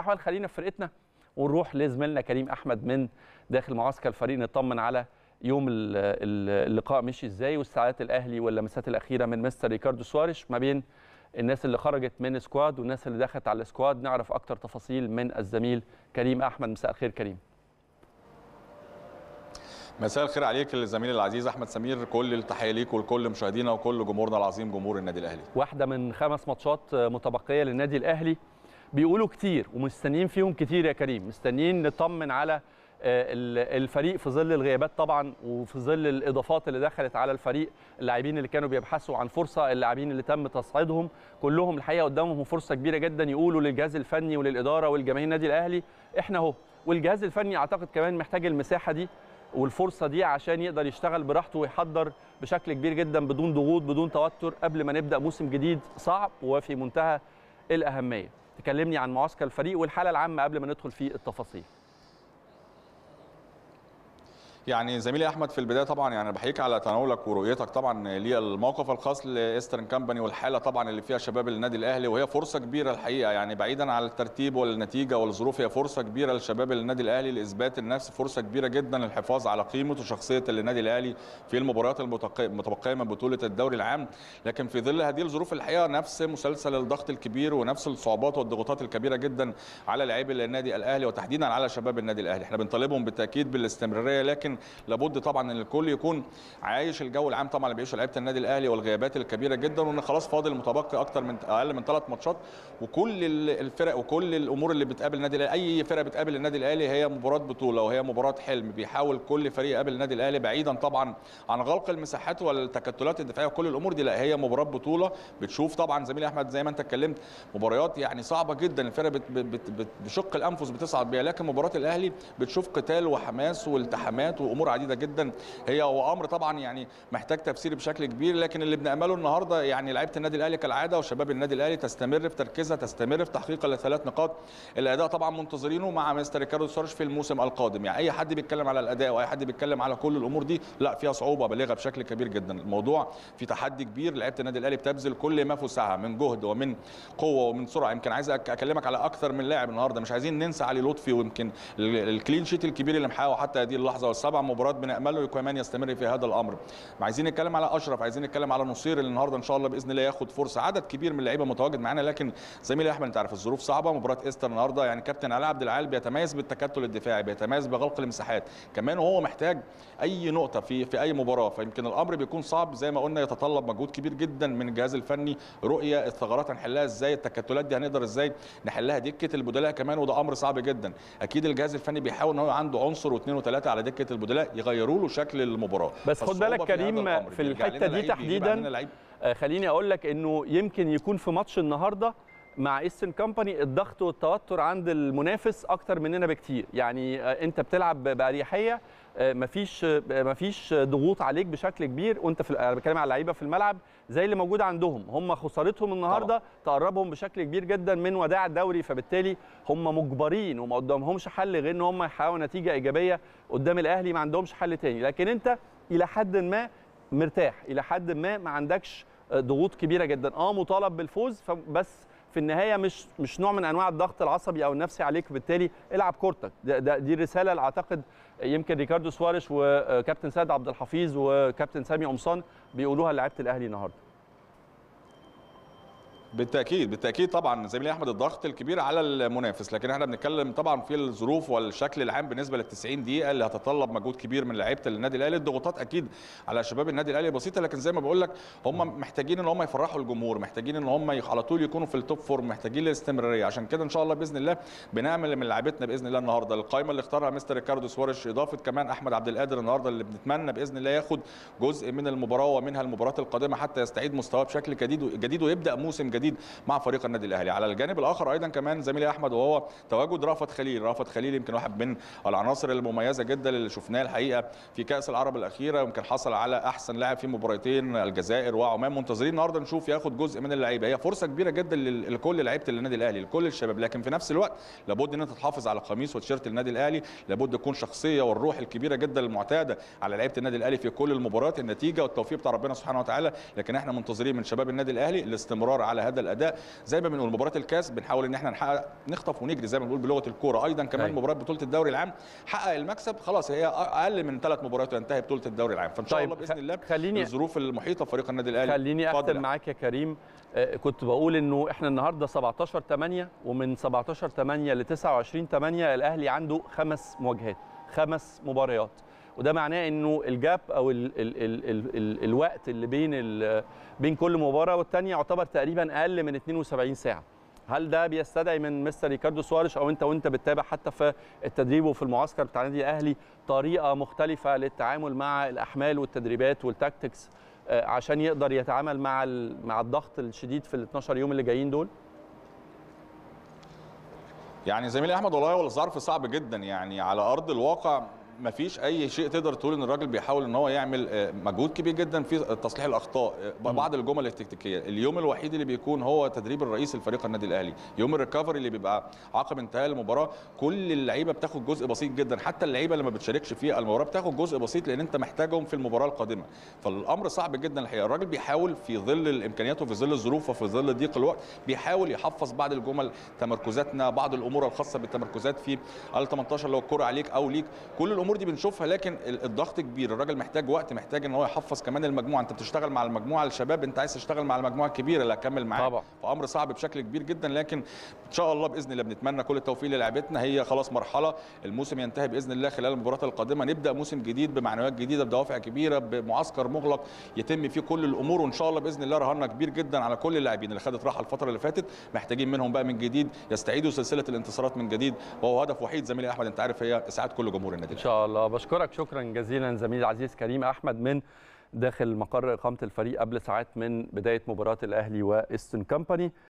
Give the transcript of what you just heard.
الاحوال خلينا في فرقتنا ونروح لزميلنا كريم احمد من داخل معسكر الفريق نطمن على يوم ال- ال- اللقاء مشي ازاي واستعدادات الاهلي واللمسات الاخيره من مستر ريكاردو سواريش ما بين الناس اللي خرجت من سكواد والناس اللي دخلت على السكواد نعرف اكتر تفاصيل من الزميل كريم احمد مساء الخير كريم مساء الخير عليك الزميل العزيز احمد سمير كل التحيه ليك ولكل مشاهدينا وكل جمهورنا العظيم جمهور النادي الاهلي واحده من خمس ماتشات متبقيه للنادي الاهلي بيقولوا كتير ومستنيين فيهم كتير يا كريم مستنيين نطمن على آه، ال- الفريق في ظل الغيابات طبعا وفي ظل الاضافات اللي دخلت على الفريق اللاعبين اللي كانوا بيبحثوا عن فرصه اللاعبين اللي تم تصعيدهم كلهم الحقيقه قدامهم فرصه كبيره جدا يقولوا للجهاز الفني وللاداره والجماهير النادي الاهلي احنا اهو والجهاز الفني اعتقد كمان محتاج المساحه دي والفرصه دي عشان يقدر يشتغل براحته ويحضر بشكل كبير جدا بدون ضغوط بدون توتر قبل ما نبدا موسم جديد صعب وفي منتهى الاهميه تكلمني عن معسكر الفريق والحاله العامه قبل ما ندخل في التفاصيل يعني زميلي احمد في البدايه طبعا يعني بحييك على تناولك ورؤيتك طبعا للموقف الخاص لايسترن كامباني والحاله طبعا اللي فيها شباب النادي الاهلي وهي فرصه كبيره الحقيقه يعني بعيدا عن الترتيب والنتيجه والظروف هي فرصه كبيره لشباب النادي الاهلي لاثبات النفس فرصه كبيره جدا للحفاظ على قيمه وشخصيه النادي الاهلي في المباريات المتق- المتبقيه من بطوله الدوري العام لكن في ظل هذه الظروف الحقيقه نفس مسلسل الضغط الكبير ونفس الصعوبات والضغوطات الكبيره جدا على لاعبي النادي الاهلي وتحديدا على شباب النادي الاهلي احنا بنطالبهم بالتاكيد بالاستمراريه لكن لابد طبعا ان الكل يكون عايش الجو العام طبعا اللي بيعيشه لعيبه النادي الاهلي والغيابات الكبيره جدا وان خلاص فاضل متبقي اكتر من اقل من ثلاث ماتشات وكل ال- الفرق وكل الامور اللي بتقابل النادي الاهلي اي فرقه بتقابل النادي الاهلي هي مباراه بطوله وهي مباراه حلم بيحاول كل فريق يقابل النادي الاهلي بعيدا طبعا عن غلق المساحات والتكتلات الدفاعيه وكل الامور دي لا هي مباراه بطوله بتشوف طبعا زميلي احمد زي ما انت اتكلمت مباريات يعني صعبه جدا الفرقه بت بت بت بشق الانفس بتصعد بيها لكن مباراه الاهلي بتشوف قتال وحماس والتحامات وامور عديده جدا هي هو امر طبعا يعني محتاج تفسير بشكل كبير لكن اللي بنامله النهارده يعني لعيبه النادي الاهلي كالعاده وشباب النادي الاهلي تستمر في تركيزها تستمر في تحقيق الثلاث نقاط الاداء طبعا منتظرينه مع مستر ريكاردو سارش في الموسم القادم يعني اي حد بيتكلم على الاداء واي حد بيتكلم على كل الامور دي لا فيها صعوبه بالغه بشكل كبير جدا الموضوع في تحدي كبير لعيبه النادي الاهلي بتبذل كل ما في وسعها من جهد ومن قوه ومن سرعه يمكن عايز أك- اكلمك على اكثر من لاعب النهارده مش عايزين ننسى علي لطفي ويمكن ال- الكلين شيت الكبير اللي محققه حتى هذه اللحظه والسبع مباريات بنامله كمان يستمر في هذا الامر عايزين نتكلم على اشرف عايزين نتكلم على نصير اللي النهارده ان شاء الله باذن الله ياخد فرصه عدد كبير من اللعيبه متواجد معانا لكن زميلي احمد انت عارف الظروف صعبه مباراه استر النهارده يعني كابتن علي عبد العال بيتميز بالتكتل الدفاعي بيتميز بغلق المساحات كمان وهو محتاج اي نقطه في في اي مباراه فيمكن الامر بيكون صعب زي ما قلنا يتطلب مجهود كبير جدا من الجهاز الفني رؤيه الثغرات هنحلها ازاي التكتلات دي هنقدر ازاي نحلها دكه البدلاء كمان وده امر صعب جدا اكيد الجهاز الفني بيحاول ان هو عنده عنصر واثنين وثلاثه على دكه البدلاء يغيروا له شكل المباراه بس خد فالصعوبة بالك في هذا كريم الأمر. في بيرجع الحتة لنا دي لعيب، بيجيب تحديداً علينا لعيب آه، خليني اقول لك انه يمكن يكون في ماتش النهارده مع ايسترن كامباني الضغط والتوتر عند المنافس اكتر مننا بكتير يعني آه، انت بتلعب باريحيه آه، مفيش آه، مفيش ضغوط عليك بشكل كبير وانت في انا بتكلم على اللعيبه في الملعب زي اللي موجود عندهم هم خسارتهم النهارده تقربهم بشكل كبير جدا من وداع الدوري فبالتالي هم مجبرين وما قدامهمش حل غير ان هم يحققوا نتيجه ايجابيه قدام الاهلي ما عندهمش حل تاني لكن انت الى حد ما مرتاح الى حد ما ما عندكش ضغوط كبيره جدا اه مطالب بالفوز ف- بس في النهايه مش مش نوع من انواع الضغط العصبي او النفسي عليك بالتالي العب كورتك ده ده دي الرساله اللي اعتقد يمكن ريكاردو سواريش وكابتن سيد عبد الحفيظ وكابتن سامي قمصان بيقولوها لعيبه الاهلي النهارده بالتاكيد بالتاكيد طبعا زميلي احمد الضغط الكبير على المنافس لكن احنا بنتكلم طبعا في الظروف والشكل العام بالنسبه لل 90 دقيقه اللي هتتطلب مجهود كبير من لعيبه النادي الاهلي الضغوطات اكيد على شباب النادي الاهلي بسيطه لكن زي ما بقول لك هم محتاجين ان هم يفرحوا الجمهور محتاجين ان هم يخ- على طول يكونوا في التوب فورم محتاجين الاستمراريه عشان كده ان شاء الله باذن الله بنعمل من لعيبتنا باذن الله النهارده القائمه اللي اختارها مستر ريكاردو سواريش اضافه كمان احمد عبد القادر النهارده اللي بنتمنى باذن الله ياخد جزء من المباراه ومنها المباراه القادمه حتى يستعيد مستواه بشكل جديد جديد ويبدا موسم جديد مع فريق النادي الاهلي على الجانب الاخر ايضا كمان زميلي احمد وهو تواجد رافت خليل رافت خليل يمكن واحد من العناصر المميزه جدا اللي شفناه الحقيقه في كاس العرب الاخيره يمكن حصل على احسن لاعب في مباراتين الجزائر وعمان منتظرين النهارده نشوف ياخد جزء من اللعيبه هي فرصه كبيره جدا لل- لكل لعيبه النادي الاهلي لكل الشباب لكن في نفس الوقت لابد ان انت تحافظ على قميص وتيشيرت النادي الاهلي لابد تكون شخصيه والروح الكبيره جدا المعتاده على لعيبه النادي الاهلي في كل المباريات النتيجه والتوفيق بتاع ربنا سبحانه وتعالى لكن احنا منتظرين من شباب النادي الاهلي الاستمرار على هذا مدى الاداء زي ما بنقول مباراه الكاس بنحاول ان احنا نحقق نخطف ونجري زي ما بنقول بلغه الكوره ايضا كمان أيوة. مباراه بطوله الدوري العام حقق المكسب خلاص هي اقل من ثلاث مباريات وينتهي بطوله الدوري العام فان شاء طيب، الله باذن الله خليني- الظروف المحيطه بفريق النادي الاهلي خليني اتفضل اختم يا معاك يا كريم آه، كنت بقول انه احنا النهارده 17 8 ومن 17 8 ل 29 8 الاهلي عنده خمس مواجهات خمس مباريات وده معناه انه الجاب او ال ال ال ال ال الوقت اللي بين ال بين كل مباراه والثانيه يعتبر تقريبا اقل من 72 ساعه هل ده بيستدعي من مستر ريكاردو سواريش او انت وانت بتتابع حتى في التدريب وفي المعسكر بتاع النادي الاهلي طريقه مختلفه للتعامل مع الاحمال والتدريبات والتاكتكس آه، عشان يقدر يتعامل مع ال- مع الضغط الشديد في ال 12 يوم اللي جايين دول يعني زميلي احمد والله هو الظرف صعب جدا يعني على ارض الواقع ما فيش اي شيء تقدر تقول ان الراجل بيحاول ان هو يعمل آه، مجهود كبير جدا في تصليح الاخطاء آه، بعض الجمل التكتيكيه اليوم الوحيد اللي بيكون هو تدريب الرئيس لفريق النادي الاهلي يوم الريكفري اللي بيبقى عقب انتهاء المباراه كل اللعيبه بتاخد جزء بسيط جدا حتى اللعيبه اللي ما بتشاركش في المباراه بتاخد جزء بسيط لان انت محتاجهم في المباراه القادمه فالامر صعب جدا الحقيقه الراجل بيحاول في ظل الامكانيات وفي ظل الظروف وفي ظل ضيق الوقت بيحاول يحفظ بعض الجمل تمركزاتنا بعض الامور الخاصه بالتمركزات في ال 18 لو الكره عليك او ليك كل الامور دي بنشوفها لكن ال- الضغط كبير الراجل محتاج وقت محتاج ان هو يحفظ كمان المجموعه انت بتشتغل مع المجموعه الشباب انت عايز تشتغل مع المجموعه الكبيره اللي هتكمل معاك طبعا. فامر صعب بشكل كبير جدا لكن ان شاء الله باذن الله بنتمنى كل التوفيق للاعبتنا هي خلاص مرحله الموسم ينتهي باذن الله خلال المباراه القادمه نبدا موسم جديد بمعنويات جديده بدوافع كبيره بمعسكر مغلق يتم فيه كل الامور وان شاء الله باذن الله رهنا كبير جدا على كل اللاعبين اللي خدت راحه الفتره اللي فاتت محتاجين منهم بقى من جديد يستعيدوا سلسله الانتصارات من جديد وهو هدف وحيد زميلي احمد انت عارف هي اسعاد كل جمهور النادي ان شاء الله بشكرك شكرا جزيلا زميلي العزيز كريم احمد من داخل مقر اقامه الفريق قبل ساعات من بدايه مباراه الاهلي وايسترن كامباني